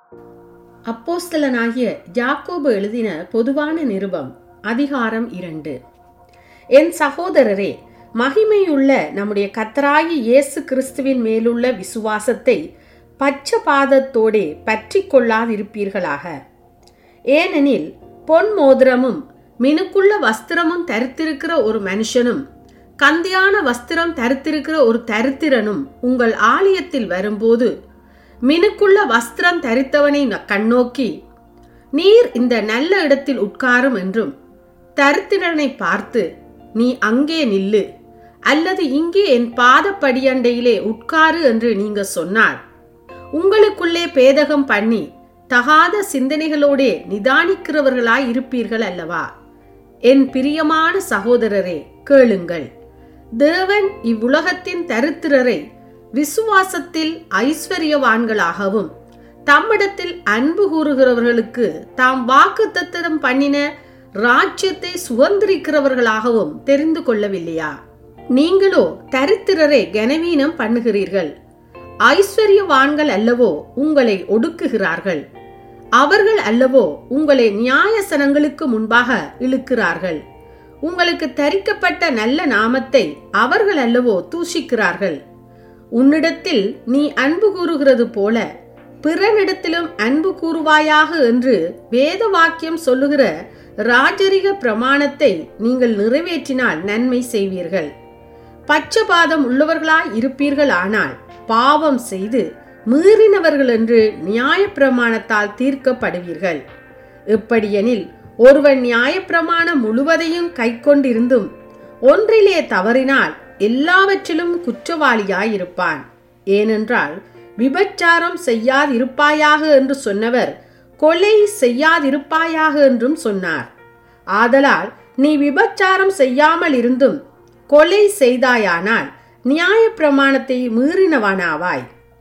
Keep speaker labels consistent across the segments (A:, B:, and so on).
A: அப்போஸ்தலனாகிய யாக்கோபு எழுதின பொதுவான நிருபம் அதிகாரம் இரண்டு என் சகோதரரே மகிமையுள்ள நம்முடைய கத்தராகி இயேசு கிறிஸ்துவின் மேலுள்ள விசுவாசத்தை பச்சபாதத்தோடே பற்றி கொள்ளாதிருப்பீர்களாக ஏனெனில் பொன் மோதிரமும் மினுக்குள்ள வஸ்திரமும் தரித்திருக்கிற ஒரு மனுஷனும் கந்தியான வஸ்திரம் தரித்திருக்கிற ஒரு தரித்திரனும் உங்கள் ஆலயத்தில் வரும்போது மினுக்குள்ள வஸ்திரம் தரித்தவனை கண்ணோக்கி நீர் இந்த நல்ல இடத்தில் உட்காரும் என்றும் தரித்திரனை பார்த்து நீ அங்கே நில்லு அல்லது இங்கே என் பாதப்படியண்டையிலே உட்காரு என்று நீங்க சொன்னார் உங்களுக்குள்ளே பேதகம் பண்ணி தகாத சிந்தனைகளோடே நிதானிக்கிறவர்களாய் இருப்பீர்கள் அல்லவா என் பிரியமான சகோதரரே கேளுங்கள் தேவன் இவ்வுலகத்தின் தரித்திரரை விசுவாசத்தில் ஐஸ்வர்யவான்களாகவும் தம்மிடத்தில் அன்பு கூறுகிறவர்களுக்கு தாம் வாக்கு தத்தம் பண்ணின ராஜ்யத்தை சுதந்திரிக்கிறவர்களாகவும் தெரிந்து கொள்ளவில்லையா நீங்களோ தரித்திரரை கனவீனம் பண்ணுகிறீர்கள் ஐஸ்வர்யவான்கள் அல்லவோ உங்களை ஒடுக்குகிறார்கள் அவர்கள் அல்லவோ உங்களை நியாயசனங்களுக்கு முன்பாக இழுக்கிறார்கள் உங்களுக்கு தரிக்கப்பட்ட நல்ல நாமத்தை அவர்கள் அல்லவோ தூஷிக்கிறார்கள் உன்னிடத்தில் நீ அன்பு கூறுகிறது போல பிறனிடத்திலும் அன்பு கூறுவாயாக என்று வேத வாக்கியம் சொல்லுகிற ராஜரிக பிரமாணத்தை நீங்கள் நிறைவேற்றினால் நன்மை செய்வீர்கள் பச்சபாதம் உள்ளவர்களாய் இருப்பீர்கள் ஆனால் பாவம் செய்து மீறினவர்கள் என்று நியாயப்பிரமாணத்தால் தீர்க்கப்படுவீர்கள் எப்படியெனில் ஒருவன் நியாயப்பிரமாணம் முழுவதையும் கை கொண்டிருந்தும் ஒன்றிலே தவறினால் எல்லாவற்றிலும் குற்றவாளியாயிருப்பான் ஏனென்றால் விபச்சாரம் செய்யாதிருப்பாயாக என்று சொன்னவர் கொலை செய்யாதிருப்பாயாக என்றும் சொன்னார் ஆதலால் நீ விபச்சாரம் செய்யாமல் இருந்தும் கொலை செய்தாயானால் நியாய பிரமாணத்தை மீறினவானாவாய்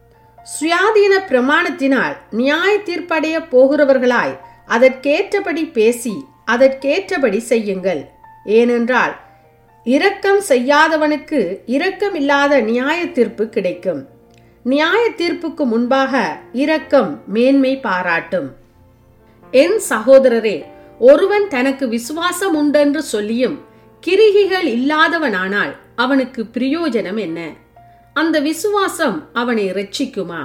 A: சுயாதீன பிரமாணத்தினால் நியாய தீர்ப்படைய போகிறவர்களாய் அதற்கேற்றபடி பேசி அதற்கேற்றபடி செய்யுங்கள் ஏனென்றால் இரக்கம் செய்யாதவனுக்கு இரக்கம் இல்லாத நியாய தீர்ப்பு கிடைக்கும் நியாய தீர்ப்புக்கு முன்பாக இரக்கம் மேன்மை பாராட்டும் என் சகோதரரே ஒருவன் தனக்கு விசுவாசம் உண்டென்று சொல்லியும் கிரிகிகள் இல்லாதவனானால் அவனுக்கு பிரயோஜனம் என்ன அந்த விசுவாசம் அவனை ரட்சிக்குமா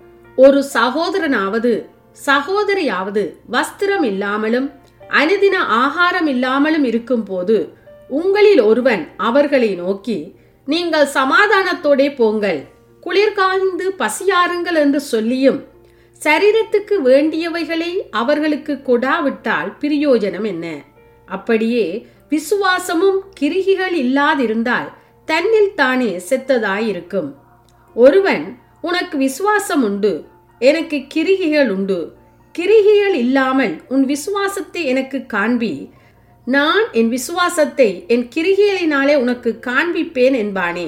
A: ஒரு சகோதரனாவது சகோதரியாவது வஸ்திரம் இல்லாமலும் அனுதின ஆகாரம் இல்லாமலும் இருக்கும் போது உங்களில் ஒருவன் அவர்களை நோக்கி நீங்கள் சமாதானத்தோடே போங்கள் குளிர்காய்ந்து பசியாருங்கள் என்று சொல்லியும் சரீரத்துக்கு வேண்டியவைகளை அவர்களுக்கு கொடாவிட்டால் பிரயோஜனம் என்ன அப்படியே விசுவாசமும் கிரிகிகள் இல்லாதிருந்தால் தன்னில் தானே செத்ததாயிருக்கும் ஒருவன் உனக்கு விசுவாசம் உண்டு எனக்கு கிரிகிகள் உண்டு கிரிகிகள் இல்லாமல் உன் விசுவாசத்தை எனக்கு காண்பி நான் என் விசுவாசத்தை என் கிரிகிகளினாலே உனக்கு காண்பிப்பேன் என்பானே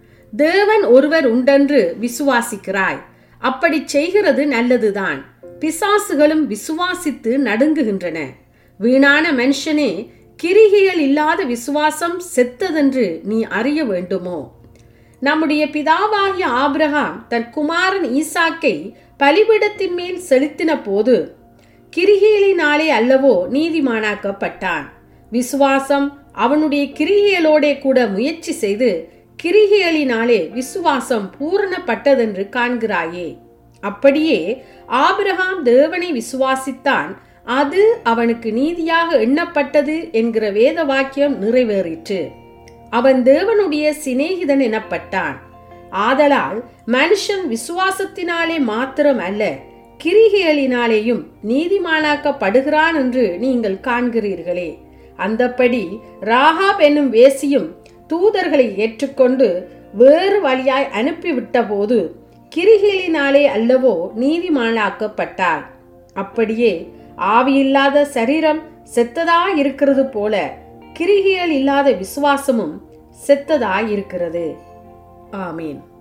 A: தேவன் ஒருவர் உண்டென்று விசுவாசிக்கிறாய் அப்படி செய்கிறது நல்லதுதான் பிசாசுகளும் விசுவாசித்து நடுங்குகின்றன வீணான மனுஷனே கிரிகைகள் இல்லாத விசுவாசம் செத்ததென்று நீ அறிய வேண்டுமோ நம்முடைய பிதாவாகிய ஆபிரகாம் தன் குமாரன் ஈசாக்கை பலிபீடத்தின் மேல் செலுத்தின போது கிரிகைகளினாலே அல்லவோ நீதிமானாக்கப்பட்டான் விசுவாசம் அவனுடைய கிரிகைகளோடே கூட முயற்சி செய்து கிரிகைகளினாலே விசுவாசம் பூரணப்பட்டதென்று காண்கிறாயே அப்படியே ஆபிரகாம் தேவனை விசுவாசித்தான் அது அவனுக்கு நீதியாக எண்ணப்பட்டது என்கிற வேத வாக்கியம் நிறைவேறிற்று அவன் தேவனுடைய சிநேகிதன் எனப்பட்டான் ஆதலால் மனுஷன் விசுவாசத்தினாலே மாத்திரம் அல்ல கிரிகைகளினாலேயும் நீதிமானாக்கப்படுகிறான் என்று நீங்கள் காண்கிறீர்களே அந்தப்படி ராகாப் என்னும் வேசியும் தூதர்களை ஏற்றுக்கொண்டு வேறு வழியாய் அனுப்பிவிட்ட போது கிரிகளினாலே அல்லவோ நீதிமானாக்கப்பட்டார் அப்படியே ஆவியில்லாத சரீரம் செத்ததா இருக்கிறது போல கிரிகைகள் இல்லாத விசுவாசமும் செத்ததா இருக்கிறது ஆமீன்